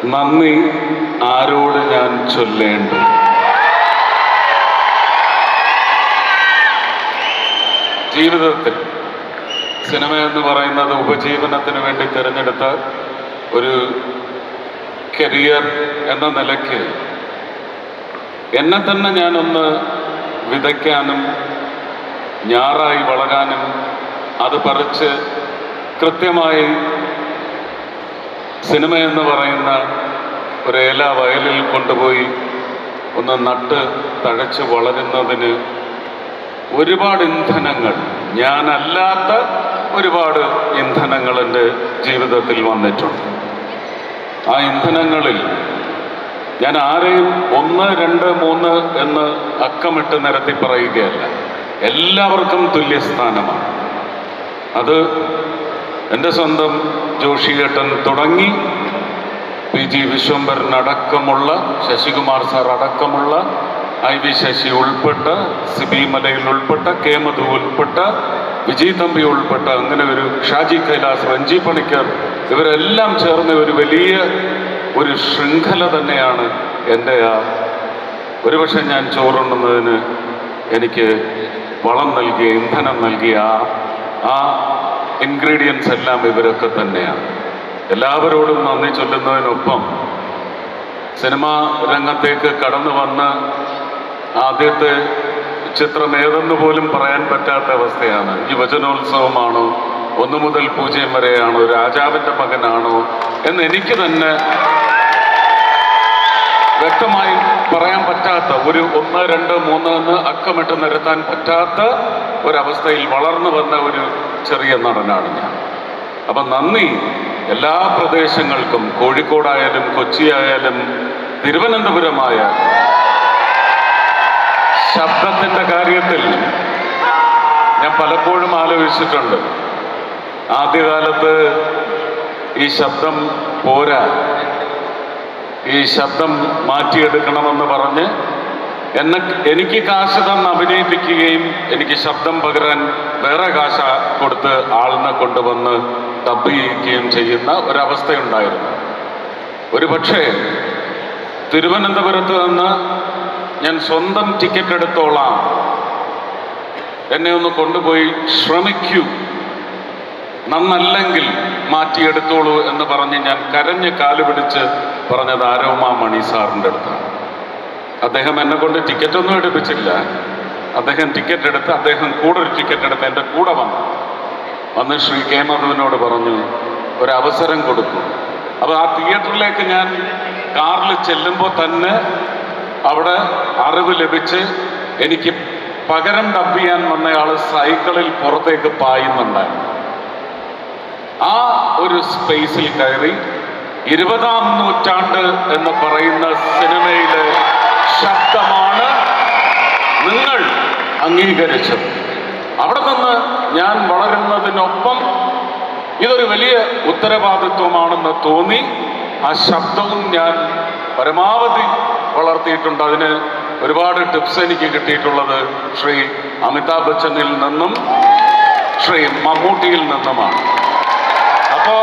നന്ദി ആരോട് ഞാൻ ചൊല്ലേണ്ടു ജീവിതത്തിൽ സിനിമ എന്ന് പറയുന്നത് ഉപജീവനത്തിന് വേണ്ടി തിരഞ്ഞെടുത്ത ഒരു കരിയർ എന്ന നിലയ്ക്ക് എന്നെ തന്നെ ഞാനൊന്ന് വിതയ്ക്കാനും ഞാറായി വളരാനും അത് പറിച്ച് കൃത്യമായി സിനിമ എന്ന് പറയുന്ന ഒരു ഏല വയലിൽ കൊണ്ടുപോയി ഒന്ന് നട്ട് തഴച്ച് വളരുന്നതിന് ഒരുപാട് ഇന്ധനങ്ങൾ ഞാനല്ലാത്ത ഒരുപാട് ഇന്ധനങ്ങൾ എൻ്റെ ജീവിതത്തിൽ വന്നിട്ടുണ്ട് ആ ഇന്ധനങ്ങളിൽ ഞാൻ ആരെയും ഒന്ന് രണ്ട് മൂന്ന് എന്ന് അക്കമിട്ട് നിരത്തി പറയുകയല്ല എല്ലാവർക്കും തുല്യസ്ഥാനമാണ് അത് എൻ്റെ സ്വന്തം ജോഷിയേട്ടൻ തുടങ്ങി പി ജി വിശ്വംഭരൻ അടക്കമുള്ള ശശികുമാർ സാർ അടക്കമുള്ള ഐ വി ശശി ഉൾപ്പെട്ട സിബി മലയിൽ ഉൾപ്പെട്ട കെ മധു ഉൾപ്പെട്ട വിജയ് തമ്പി ഉൾപ്പെട്ട അങ്ങനെ ഒരു ഷാജി കൈലാസ് രഞ്ജി പണിക്കർ ഇവരെല്ലാം ചേർന്ന ഒരു വലിയ ഒരു ശൃംഖല തന്നെയാണ് എൻ്റെ ആ ഒരുപക്ഷെ ഞാൻ ചോറുണ്ണുന്നതിന് എനിക്ക് വളം നൽകിയ ഇന്ധനം നൽകിയ ആ ആ ഇൻഗ്രീഡിയൻസ് എല്ലാം ഇവരൊക്കെ തന്നെയാണ് എല്ലാവരോടും നന്ദി ചൊല്ലുന്നതിനൊപ്പം സിനിമാ രംഗത്തേക്ക് കടന്നു വന്ന് ആദ്യത്തെ ചിത്രം ഏതെന്ന് പോലും പറയാൻ പറ്റാത്ത അവസ്ഥയാണ് യുവജനോത്സവമാണോ ഒന്നു മുതൽ പൂജ്യം വരെയാണോ രാജാവിൻ്റെ മകനാണോ എന്ന് എനിക്ക് തന്നെ വ്യക്തമായി പറയാൻ പറ്റാത്ത ഒരു ഒന്ന് രണ്ട് മൂന്ന് എന്ന് അക്കമിട്ട് നിരത്താൻ പറ്റാത്ത ഒരവസ്ഥയിൽ വളർന്നു വന്ന ഒരു ചെറിയ നടനാണ് ഞാൻ അപ്പം നന്ദി എല്ലാ പ്രദേശങ്ങൾക്കും കോഴിക്കോടായാലും കൊച്ചിയായാലും തിരുവനന്തപുരമായാലും ശബ്ദത്തിൻ്റെ കാര്യത്തിൽ ഞാൻ പലപ്പോഴും ആലോചിച്ചിട്ടുണ്ട് ആദ്യകാലത്ത് ഈ ശബ്ദം പോരാ ഈ ശബ്ദം മാറ്റിയെടുക്കണമെന്ന് പറഞ്ഞ് എന്നെ എനിക്ക് കാശ് തന്ന് അഭിനയിപ്പിക്കുകയും എനിക്ക് ശബ്ദം പകരാൻ വേറെ കാശ് കൊടുത്ത് ആളിനെ കൊണ്ടുവന്ന് ഡബ് ചെയ്യിക്കുകയും ചെയ്യുന്ന ഒരവസ്ഥയുണ്ടായിരുന്നു ഒരു പക്ഷേ തിരുവനന്തപുരത്ത് നിന്ന് ഞാൻ സ്വന്തം ടിക്കറ്റ് എടുത്തോളാം എന്നെ ഒന്ന് കൊണ്ടുപോയി ശ്രമിക്കൂ നന്നല്ലെങ്കിൽ മാറ്റിയെടുത്തോളൂ എന്ന് പറഞ്ഞ് ഞാൻ കരഞ്ഞ് കാല് പിടിച്ച് പറഞ്ഞത് ആരോമ മണി സാറിൻ്റെ അടുത്താണ് അദ്ദേഹം എന്നെ കൊണ്ട് ടിക്കറ്റ് ഒന്നും എടുപ്പിച്ചില്ല അദ്ദേഹം ടിക്കറ്റ് എടുത്ത് അദ്ദേഹം കൂടെ ഒരു ടിക്കറ്റ് എടുത്ത് എൻ്റെ കൂടെ വന്നു വന്ന് ശ്രീ കെ മധുവിനോട് പറഞ്ഞു ഒരവസരം കൊടുത്തു അപ്പോൾ ആ തിയേറ്ററിലേക്ക് ഞാൻ കാറിൽ ചെല്ലുമ്പോൾ തന്നെ അവിടെ അറിവ് ലഭിച്ച് എനിക്ക് പകരം ഡബ് ചെയ്യാൻ വന്നയാൾ സൈക്കിളിൽ പുറത്തേക്ക് പായുന്നുണ്ടായിരുന്നു ആ ഒരു സ്പേസിൽ കയറി ഇരുപതാം നൂറ്റാണ്ട് എന്ന് പറയുന്ന സിനിമയിലെ ശബ്ദമാണ് നിങ്ങൾ അംഗീകരിച്ചത് അവിടെ നിന്ന് ഞാൻ വളരുന്നതിനൊപ്പം ഇതൊരു വലിയ ഉത്തരവാദിത്വമാണെന്ന് തോന്നി ആ ശബ്ദവും ഞാൻ പരമാവധി വളർത്തിയിട്ടുണ്ട് അതിന് ഒരുപാട് ടിപ്സ് എനിക്ക് കിട്ടിയിട്ടുള്ളത് ശ്രീ അമിതാഭ് ബച്ചനിൽ നിന്നും ശ്രീ മമ്മൂട്ടിയിൽ നിന്നുമാണ് അപ്പോ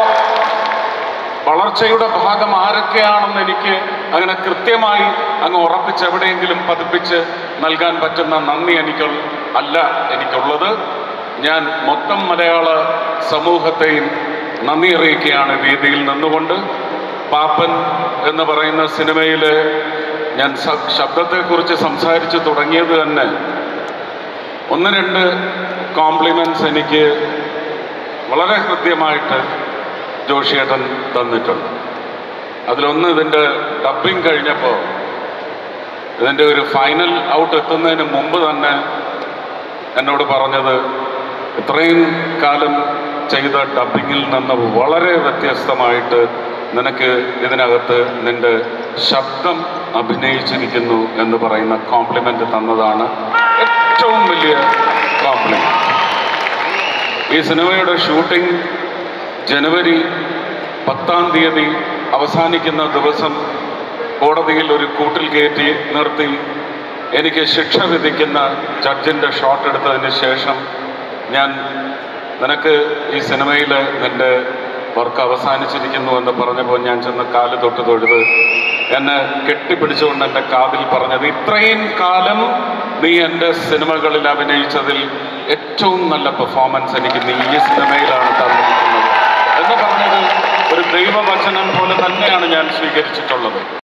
വളർച്ചയുടെ ഭാഗം ആരൊക്കെയാണെന്ന് എനിക്ക് അങ്ങനെ കൃത്യമായി അങ്ങ് ഉറപ്പിച്ച് എവിടെയെങ്കിലും പതിപ്പിച്ച് നൽകാൻ പറ്റുന്ന നന്ദി എനിക്ക് അല്ല എനിക്കുള്ളത് ഞാൻ മൊത്തം മലയാള സമൂഹത്തെയും നന്ദി അറിയിക്കുകയാണ് വേദിയിൽ നിന്നുകൊണ്ട് പാപ്പൻ എന്ന് പറയുന്ന സിനിമയിൽ ഞാൻ സ- ശബ്ദത്തെക്കുറിച്ച് സംസാരിച്ച് തുടങ്ങിയത് തന്നെ ഒന്ന് രണ്ട് കോംപ്ലിമെൻറ്റ്സ് എനിക്ക് വളരെ ഹൃദ്യമായിട്ട് ജോഷിയേട്ടൻ തന്നിട്ടുണ്ട് അതിലൊന്ന് ഇതിൻ്റെ ഡബിങ് കഴിഞ്ഞപ്പോൾ ഇതിൻ്റെ ഒരു ഫൈനൽ ഔട്ട് എത്തുന്നതിന് മുമ്പ് തന്നെ എന്നോട് പറഞ്ഞത് ഇത്രയും കാലം ചെയ്ത ഡബിങ്ങിൽ നിന്ന് വളരെ വ്യത്യസ്തമായിട്ട് നിനക്ക് ഇതിനകത്ത് നിന്റെ ശബ്ദം അഭിനയിച്ചിരിക്കുന്നു എന്ന് പറയുന്ന കോംപ്ലിമെൻ്റ് തന്നതാണ് ഏറ്റവും വലിയ കോംപ്ലിമെൻ്റ് ഈ സിനിമയുടെ ഷൂട്ടിംഗ് ജനുവരി പത്താം തീയതി അവസാനിക്കുന്ന ദിവസം കോടതിയിൽ ഒരു കൂട്ടിൽ കയറ്റി നിർത്തി എനിക്ക് ശിക്ഷ വിധിക്കുന്ന ജഡ്ജിൻ്റെ ഷോട്ട് എടുത്തതിന് ശേഷം ഞാൻ നിനക്ക് ഈ സിനിമയിൽ നിൻ്റെ വർക്ക് അവസാനിച്ചിരിക്കുന്നു എന്ന് പറഞ്ഞപ്പോൾ ഞാൻ ചെന്ന് കാല് തൊട്ട് തൊഴുത് എന്നെ കെട്ടിപ്പിടിച്ചുകൊണ്ട് എൻ്റെ കാതിൽ പറഞ്ഞത് ഇത്രയും കാലം നീ എൻ്റെ സിനിമകളിൽ അഭിനയിച്ചതിൽ ഏറ്റവും നല്ല പെർഫോമൻസ് എനിക്ക് നീ ഈ സിനിമയിലാണ് തന്നിരിക്കുന്നത് എന്ന് പറഞ്ഞത് ഒരു ദൈവവചനം പോലെ തന്നെയാണ് ഞാൻ സ്വീകരിച്ചിട്ടുള്ളത്